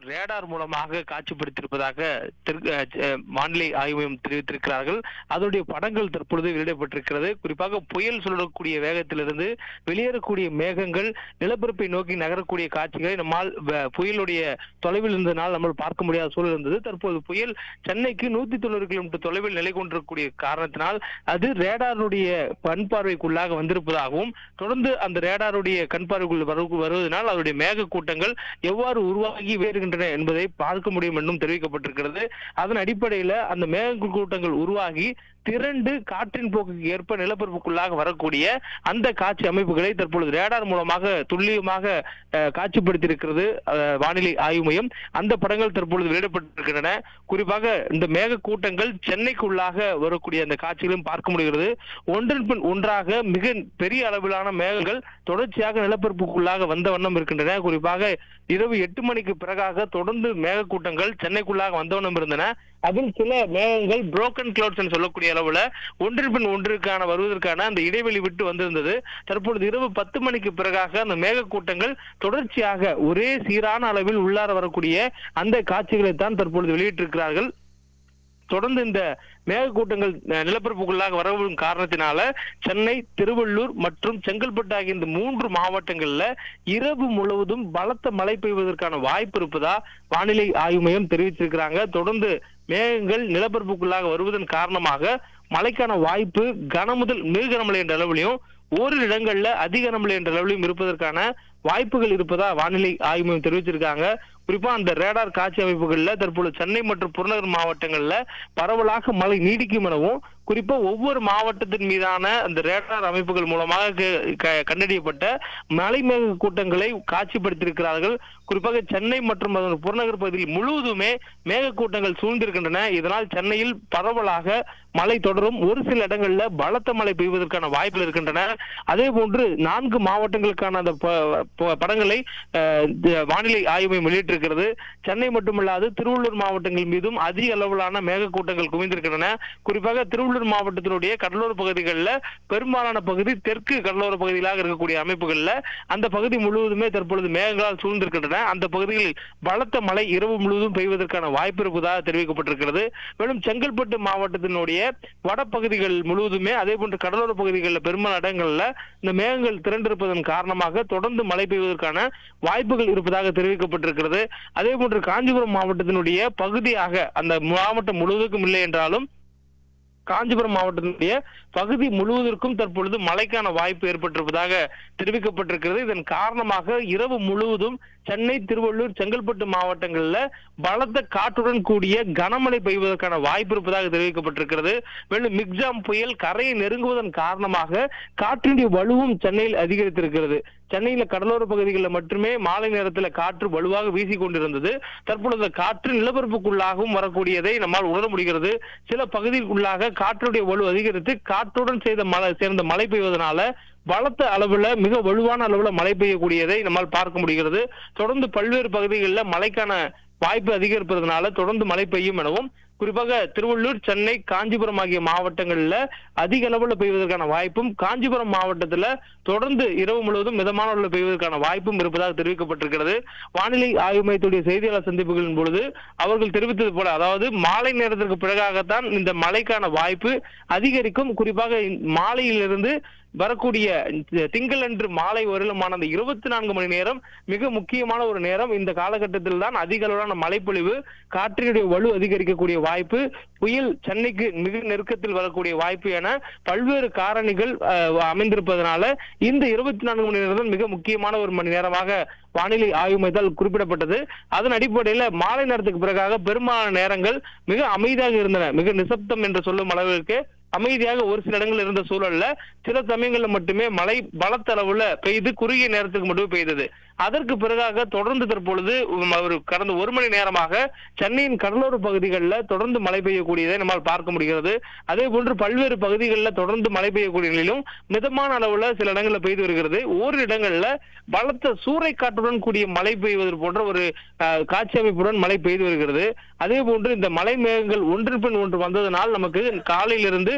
radar மூலமாக காட்சிப்படுத்தியிருப்பதாக தெற்கு- அஹ், அஹ், வானிலை ஆய்வு மையம் தெரிவித்திருக்கிறார்கள் அதனுடைய படங்கள் தற்பொழுது வெளியிடப்பட்டிருக்கிறது குறிப்பாக புயல் சொல்லக்கூடிய வேகத்திலிருந்து வெளியேறக்கூடிய மேகங்கள் நிலப்பரப்பை நோக்கி நகரக்கூடிய காட்சிகளை நம்மால் வ- புயலுடைய தொலைவில் இருந்ததனால் நம்ம பார்க்க முடியாத சூழல் இருந்தது தற்போது புயல் சென்னைக்கு நூத்தி தொண்ணூறு கிலோமீட்டர் தொலைவில் நிலை கொண்டிருக்கக்கூடிய காரணத்தினால் அது ரேடாருடைய கண் பார்வைக்குள்ளாக வந்திருப்பதாகவும் தொடர்ந்து அந்த ரேடாருடைய கண் பார்வைக்குள் வரு- வருவதனால் அதனுடைய மேக கூட்டங்கள் எவ்வாறு உருவாகி வேறுகின்றன என்பதை பார்க்க முடியும் என்றும் தெரிவிக்கப்பட்டிருக்கிறது அதன் அடிப்படையில அந்த மேக கூட்டங்கள் உருவாகி திரண்டு காற்றின் போக்குக்கு ஏற்ப நிலப்பரப்புக்குள்ளாக வரக்கூடிய அந்த காட்சி அமைப்புகளை தற்பொழுது ரேடார் மூலமாக துல்லியமாக அஹ், காட்சிப்படுத்தியிருக்கிறது அஹ், வானிலை ஆய்வு மையம் அந்த படங்கள் தற்பொழுது வெளியிடப்பட்டிருக்கின்றன குறிப்பாக இந்த மேக கூட்டங்கள் சென்னைக்குள்ளாக வரக்கூடிய அந்த காட்சிகளும் பார்க்க முடிகிறது ஒன்றன் பின் ஒன்றாக மிக பெரிய அளவிலான மேகங்கள் தொடர்ச்சியாக நிலப்பரப்புக்குள்ளாக வந்த வண்ணம் இருக்கின்றன குறிப்பாக இரவு எட்டு மணிக்கு பிறகாக தொடர்ந்து மேகக்கூட்டங்கள் சென்னைக்குள்ளாக வந்த வண்ணம் இருந்தன அதில் சில மேகங்கள் புரோக்கன் கிளவுட்ஸ் சொல்லக்கூடிய அளவுல ஒன்றின் பின் ஒன்றிற்கான வருவதற்கான அந்த இடைவெளி விட்டு வந்திருந்தது தற்பொழுது இரவு பத்து மணிக்கு பிறகாக அந்த மேகக்கூட்டங்கள் தொடர்ச்சியாக ஒரே சீரான அளவில் உள்ளார வரக்கூடிய அந்த காட்சிகளை தான் தற்பொழுது வெளியிட்டிருக்கிறார்கள் தொடர்ந்து இந்த மேகக்கூட்டங்கள் அஹ், நிலப்பரப்புக்குள்ளாக வரவும் காரணத்தினால சென்னை திருவள்ளூர் மற்றும் செங்கல்பட்டு ஆகிய இந்த மூன்று மாவட்டங்கள்ல இரவு முழுவதும் பலத்த மழை பெய்வதற்கான வாய்ப்பு இருப்பதா வானிலை ஆய்வு மையம் தெரிவிச்சிருக்கிறாங்க தொடர்ந்து மேகங்கள் நிலப்பரப்புக்குள்ளாக வருவதன் காரணமாக மழைக்கான வாய்ப்பு கனமுதல் மிக கனமழை என்ற அளவிலையும் ஓரிரு இடங்கள்ல அதிக கனமழை என்ற அளவிலையும் இருப்பதற்கான வாய்ப்புகள் இருப்பதா வானிலை ஆய்வு மையம் தெரிவிச்சிருக்காங்க குறிப்பா அந்த ரேடார் காட்சி அமைப்புகள்ல தற்பொழுது சென்னை மற்றும் புறநகர் மாவட்டங்கள்ல பரவலாக மழை நீடிக்கும் எனவும் குறிப்பா ஒவ்வொரு மாவட்டத்தின் மீதான அந்த ரேடார் அமைப்புகள் மூலமாக க- க- கண்டறியப்பட்ட மலை மேக கூட்டங்களை காட்சிப்படுத்தியிருக்கிறார்கள் குறிப்பாக சென்னை மற்றும் அதன் புறநகர் பகுதியில் முழுவதுமே மேக கூட்டங்கள் சூழ்ந்திருக்கின்றன இதனால் சென்னையில் பரவலாக மழை தொடரும் ஒரு சில இடங்கள்ல பலத்த மழை பெய்வதற்கான வாய்ப்புகள் இருக்கின்றன அதே போன்று நான்கு மாவட்டங்களுக்கான அந்த ப- ப- படங்களை அஹ், த- வானிலை ஆய்வு மையம் வெளியிட்டிருக்கிறது சென்னை மட்டுமல்லாது திருவள்ளூர் மாவட்டங்கள் மீதும் அதிக அளவிலான மேகக்கூட்டங்கள் குவிந்திருக்கின்றன குறிப்பாக திருவள்ளூர் மாவட்டத்தினுடைய கடலோர பகுதிகளில் பெரும்பாலான பகுதி தெற்கு கடலோர பகுதிகளாக இருக்கக்கூடிய அமைப்புகள்ல அந்த பகுதி முழுவதுமே தற்பொழுது மேகங்களால் சூழ்ந்திருக்கின்றன அந்த பகுதிகளில் பலத்த மழை இரவு முழுவதும் பெய்வதற்கான வாய்ப்பு இருப்பதாக தெரிவிக்கப்பட்டிருக்கிறது மேலும் செங்கல்பட்டு மாவட்டத்தினுடைய வடபகுதிகள் முழுவதுமே அதே போன்று கடலோர பகுதிகளில் பெரும்பாலான இடங்கள்ல இந்த மேகங்கள் திரண்டிருப்பதன் காரணமாக தொடர்ந்து மழை பெய்வதற்கான வாய்ப்புகள் இருப்பதாக தெரிவிக்கப்பட்டிருக்கிறது அதே போன்று காஞ்சிபுரம் மாவட்டத்தினுடைய பகுதியாக அந்த மாவட்டம் முழுவதுக்கும் இல்லை என்றாலும் காஞ்சிபுரம் மாவட்டத்தினுடைய பகுதி முழுவதற்கும் தற்பொழுது மழைக்கான வாய்ப்பு ஏற்பட்டிருப்பதாக தெரிவிக்கப்பட்டிருக்கிறது இதன் காரணமாக இரவு முழுவதும் சென்னை திருவள்ளூர் செங்கல்பட்டு மாவட்டங்கள்ல பலத்த காற்றுடன் கூடிய கனமழை பெய்வதற்கான வாய்ப்பு இருப்பதாக தெரிவிக்கப்பட்டிருக்கிறது மேலும் மிக்ஜாம் புயல் கரையை நெருங்குவதன் காரணமாக காற்றினுடைய வலுவும் சென்னையில் அதிகரித்திருக்கிறது சென்னையில கடலோர பகுதிகளில் மட்டுமே மாலை நேரத்தில் காற்று வலுவாக வீசிக் கொண்டிருந்தது தற்பொழுது அந்த காற்று நிலப்பரப்புக்குள்ளாகவும் வரக்கூடியதை நம்மால் உணர முடிகிறது சில பகுதிக்குள்ளாக காற்றுடைய வலு அதிகரித்து காற்றுடன் செய்த மழை சேர்ந்த மழை பெய்வதனால பலத்த அளவுல மிக வலுவான அளவுல மழை பெய்யக்கூடியதை நம்மால் பார்க்க முடிகிறது தொடர்ந்து பல்வேறு பகுதிகளில் மழைக்கான வாய்ப்பு அதிகரிப்பதனால தொடர்ந்து மழை பெய்யும் எனவும் குறிப்பாக திருவள்ளூர் சென்னை காஞ்சிபுரம் ஆகிய மாவட்டங்கள்ல அதிக அளவுல பெய்வதற்கான வாய்ப்பும் காஞ்சிபுரம் மாவட்டத்துல தொடர்ந்து இரவு முழுவதும் மிதமான அளவில் பெய்வதற்கான வாய்ப்பும் இருப்பதாக தெரிவிக்கப்பட்டிருக்கிறது வானிலை ஆய்வு மையத்துடைய செய்தியாளர் சந்திப்புகளின் பொழுது அவர்கள் தெரிவித்தது போல அதாவது மாலை நேரத்திற்கு பிறகாகத்தான் இந்த மழைக்கான வாய்ப்பு அதிகரிக்கும் குறிப்பாக மாலையிலிருந்து வரக்கூடிய திங்களன்று மாலை வரையிலுமான அந்த இருபத்தி நான்கு மணி நேரம் மிக முக்கியமான ஒரு நேரம் இந்த காலகட்டத்தில் தான் அதிக அளவிலான மழைப்பொழிவு காற்றினுடைய வலு அதிகரிக்கக்கூடிய வாய்ப்பு புயல் சென்னைக்கு மிக நெருக்கத்தில் வரக்கூடிய வாய்ப்பு என பல்வேறு காரணிகள் அஹ், அமைந்திருப்பதனால இந்த இருபத்தி நான்கு மணி நேரம் தான் மிக முக்கியமான ஒரு மணி நேரமாக வானிலை ஆய்வு மையத்தால் குறிப்பிடப்பட்டது அதன் அடிப்படையில மாலை நேரத்துக்கு பிறகாக பெரும்பாலான நேரங்கள் மிக அமைதியாக இருந்தன மிக நிசப்தம் என்று சொல்லும் அளவிற்கு அமைதியாக ஒரு சில இடங்கள் இருந்த சூழல்ல சில சமயங்கள்ல மட்டுமே மழை பலத்த அளவுல பெய்து குறுகிய நேரத்துக்கு மட்டுமே பெய்தது அதற்கு பிறகாக தொடர்ந்து தற்பொழுது உம், ஒரு கடந்த ஒரு மணி நேரமாக சென்னையின் கடலோர பகுதிகளில் தொடர்ந்து மழை பெய்யக்கூடியதை நம்மால் பார்க்க முடிகிறது அதே போன்று பல்வேறு பகுதிகளில் தொடர்ந்து மழை பெய்யக்கூடிய நிலையிலும் மிதமான அளவுல சில இடங்களில் பெய்து வருகிறது ஓரிரு இடங்கள்ல பலத்த சூறை காற்றுடன் கூடிய மழை பெய்வது போன்ற ஒரு அஹ், காட்சி அமைப்புடன் மழை பெய்து வருகிறது அதே போன்று இந்த மலை மேகங்கள் ஒன்றின் பின் ஒன்று வந்ததனால் நமக்கு காலையிலிருந்து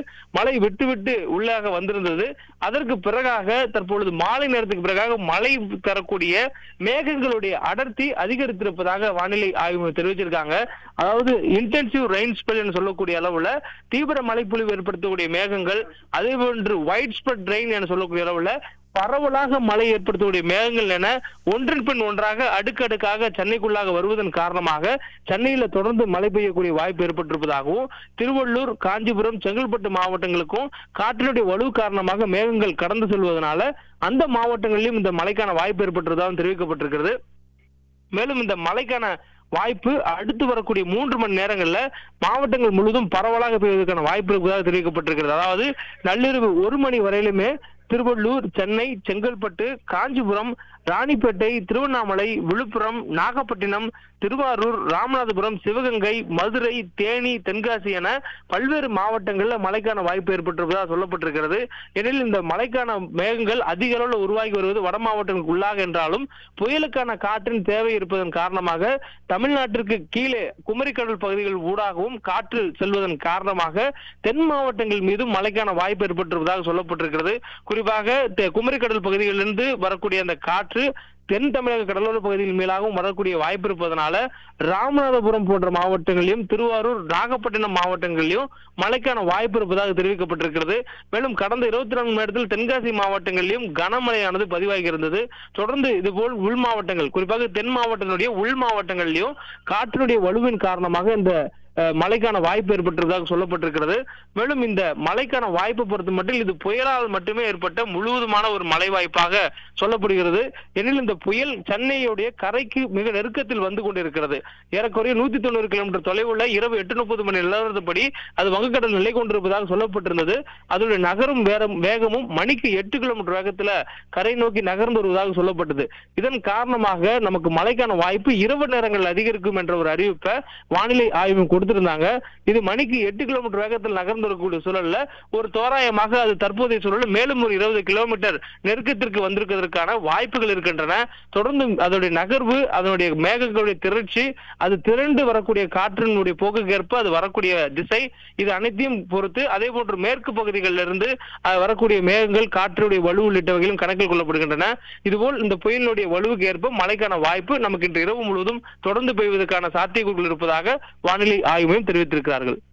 மழை விட்டு விட்டு உள்ளாக வந்திருந்தது அதற்கு பிறகாக தற்பொழுது மாலை நேரத்துக்கு பிறகாக மழை தரக்கூடிய மேகங்களுடைய அடர்த்தி அதிகரித்திருப்பதாக வானிலை ஆய்வு மையம் தெரிவிச்சிருக்காங்க அதாவது இன்டென்சிவ் ரெயின் ஸ்பெல் என்று சொல்லக்கூடிய அளவுல தீவிர மழைப்பொழிவு ஏற்படுத்தக்கூடிய மேகங்கள் அதே போன்று ஒயிட் ஸ்ப்ரெட் ரெயின் என சொல்லக்கூடிய அளவுல பரவலாக மழை ஏற்படுத்தக்கூடிய மேகங்கள் என ஒன்றின் பின் ஒன்றாக அடுக்கடுக்காக சென்னைக்குள்ளாக வருவதன் காரணமாக சென்னையில தொடர்ந்து மழை பெய்யக்கூடிய வாய்ப்பு ஏற்பட்டிருப்பதாகவும் திருவள்ளூர் காஞ்சிபுரம் செங்கல்பட்டு மாவட்டங்களுக்கும் காற்றினுடைய வலு காரணமாக மேகங்கள் கடந்து செல்வதனால அந்த மாவட்டங்களிலும் இந்த மழைக்கான வாய்ப்பு ஏற்பட்டிருப்பதாகவும் தெரிவிக்கப்பட்டிருக்கிறது மேலும் இந்த மழைக்கான வாய்ப்பு அடுத்து வரக்கூடிய மூன்று மணி நேரங்கள்ல மாவட்டங்கள் முழுவதும் பரவலாக பெய்வதற்கான வாய்ப்பு இருப்பதாக தெரிவிக்கப்பட்டிருக்கிறது அதாவது நள்ளிரவு ஒரு மணி வரையிலுமே திருவள்ளூர் சென்னை செங்கல்பட்டு காஞ்சிபுரம் ராணிப்பேட்டை திருவண்ணாமலை விழுப்புரம் நாகப்பட்டினம் திருவாரூர் ராமநாதபுரம் சிவகங்கை மதுரை தேனி தென்காசி என பல்வேறு மாவட்டங்களில் மழைக்கான வாய்ப்பு ஏற்பட்டிருப்பதாக சொல்லப்பட்டிருக்கிறது எனில் இந்த மழைக்கான மேகங்கள் அதிக அளவில் உருவாகி வருவது வட மாவட்டங்களுக்கு உள்ளாக என்றாலும் புயலுக்கான காற்றின் தேவை இருப்பதன் காரணமாக தமிழ்நாட்டிற்கு கீழே குமரிக்கடல் பகுதிகள் ஊடாகவும் காற்று செல்வதன் காரணமாக தென் மாவட்டங்கள் மீதும் மழைக்கான வாய்ப்பு ஏற்பட்டிருப்பதாக சொல்லப்பட்டிருக்கிறது குறிப்பாக தெ- குமரிக்கடல் பகுதிகளிலிருந்து வரக்கூடிய அந்த காற்று தென் தமிழக கடலோர பகுதிகள் மேலாகவும் வரக்கூடிய வாய்ப்பு இருப்பதனால ராமநாதபுரம் போன்ற மாவட்டங்களிலும் திருவாரூர் நாகப்பட்டினம் மாவட்டங்களிலும் மழைக்கான வாய்ப்பு இருப்பதாக தெரிவிக்கப்பட்டிருக்கிறது மேலும் கடந்த இருபத்தி நான்கு மணி நேரத்தில் தென்காசி மாவட்டங்களிலும் கனமழையானது பதிவாகி இருந்தது தொடர்ந்து இதுபோல் உள் மாவட்டங்கள் குறிப்பாக தென் மாவட்டத்தினுடைய உள் மாவட்டங்களிலும் காற்றினுடைய வலுவின் காரணமாக இந்த அஹ், மழைக்கான வாய்ப்பு ஏற்பட்டிருப்பதாக சொல்லப்பட்டிருக்கிறது மேலும் இந்த மழைக்கான வாய்ப்பு பொறுத்த மட்டும் இது புயலால் மட்டுமே ஏற்பட்ட முழுவதுமான ஒரு மழை வாய்ப்பாக சொல்லப்படுகிறது எனில் இந்த புயல் சென்னையுடைய கரைக்கு மிக நெருக்கத்தில் வந்து கொண்டிருக்கிறது ஏறக்குறைய நூத்தி தொண்ணூறு கிலோமீட்டர் தொலைவுள்ள இரவு எட்டு முப்பது மணி நிலவரப்படி அது வங்கக்கடல் நிலை கொண்டிருப்பதாக சொல்லப்பட்டிருந்தது அதனுடைய நகரும் வேற வேகமும் மணிக்கு எட்டு கிலோமீட்டர் வேகத்துல கரை நோக்கி நகர்ந்து வருவதாக சொல்லப்பட்டது இதன் காரணமாக நமக்கு மழைக்கான வாய்ப்பு இரவு நேரங்கள் அதிகரிக்கும் என்ற ஒரு அறிவிப்பை வானிலை ஆய்வு கொடுத்திருந்தாங்க இது மணிக்கு எட்டு கிலோமீட்டர் வேகத்தில் நகர்ந்து வரக்கூடிய சூழல்ல ஒரு தோராயமாக அது தற்போதைய சூழல் மேலும் ஒரு இருபது கிலோமீட்டர் நெருக்கத்திற்கு வந்திருக்கிறதுக்கான வாய்ப்புகள் இருக்கின்றன தொடர்ந்து அதனுடைய நகர்வு அதனுடைய மேகங்களுடைய திரட்சி அது திரண்டு வரக்கூடிய காற்றினுடைய போக்குக்கு ஏற்ப அது வரக்கூடிய திசை இது அனைத்தையும் பொறுத்து அதே போன்று மேற்கு பகுதிகளில் இருந்து அஹ், வரக்கூடிய மேகங்கள் காற்றினுடைய வலு உள்ளிட்டவைகளும் கணக்கில் கொள்ளப்படுகின்றன இதுபோல் இந்த புயலினுடைய வலுவுக்கு ஏற்ப மழைக்கான வாய்ப்பு நமக்கு இன்று இரவு முழுவதும் தொடர்ந்து பெய்வதற்கான சாத்தியக்கூறுகள் இருப்பதாக வானிலை ஆய்வு மையம் தெரிவித்திருக்கிறார்கள்